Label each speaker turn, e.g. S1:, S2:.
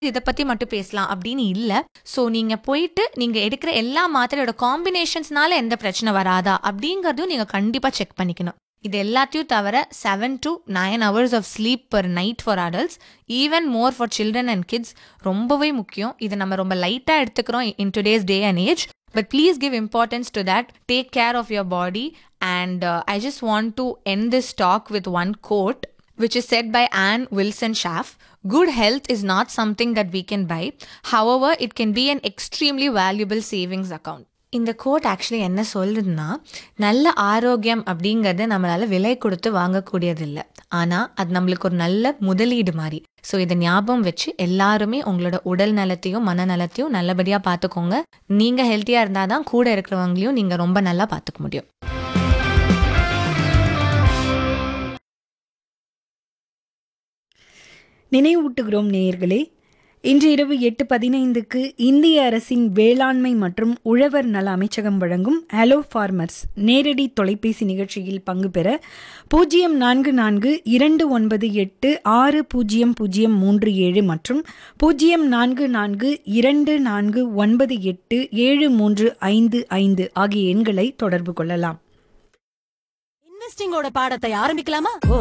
S1: இதை பத்தி மட்டும் பேசலாம் அப்படின்னு இல்ல ஸோ நீங்க போயிட்டு நீங்க எடுக்கிற எல்லா மாத்திரையோட காம்பினேஷன்ஸ்னால எந்த பிரச்சனை வராதா அப்படிங்கறதையும் நீங்க கண்டிப்பா செக் பண்ணிக்கணும் இது எல்லாத்தையும் தவிர seven to nine hours of sleep per night for adults even more for children and kids ரொம்பவே முக்கியம் இதை நம்ம ரொம்ப லைட்டாக எடுத்துக்கிறோம் in today's day and age but please give importance to that take care of your body and I just want to end this talk with one quote which is said by Anne Wilson Schaff. Good health is not something that we can buy. However, it can be an extremely valuable savings account. இந்த quote actually என்ன சொல்லுதுன்னா நல்ல ஆரோக்கியம் அப்படிங்கிறது நம்மளால விலை கொடுத்து வாங்கக்கூடியது இல்லை ஆனால் அது நம்மளுக்கு ஒரு நல்ல முதலீடு மாதிரி ஸோ இதை ஞாபகம் வச்சு எல்லாருமே உங்களோட உடல் நலத்தையும் மனநலத்தையும் நல்லபடியாக பார்த்துக்கோங்க நீங்கள் ஹெல்த்தியாக இருந்தால் தான் கூட இருக்கிறவங்களையும் நீங்கள் ரொம்ப நல்லா பார்த்துக்க முடியும்
S2: நினைவூட்டுகிறோம் நேயர்களே இன்று இரவு எட்டு பதினைந்துக்கு இந்திய அரசின் வேளாண்மை மற்றும் உழவர் நல அமைச்சகம் வழங்கும் ஹலோ ஃபார்மர்ஸ் நேரடி தொலைபேசி நிகழ்ச்சியில் பங்கு பெற பூஜ்ஜியம் நான்கு நான்கு இரண்டு ஒன்பது எட்டு ஆறு பூஜ்ஜியம் பூஜ்ஜியம் மூன்று ஏழு மற்றும் பூஜ்ஜியம் நான்கு நான்கு இரண்டு நான்கு ஒன்பது எட்டு ஏழு மூன்று ஐந்து ஐந்து ஆகிய எண்களை தொடர்பு கொள்ளலாம்
S3: இன்வெஸ்டிங்கோட பாடத்தை ஆரம்பிக்கலாமா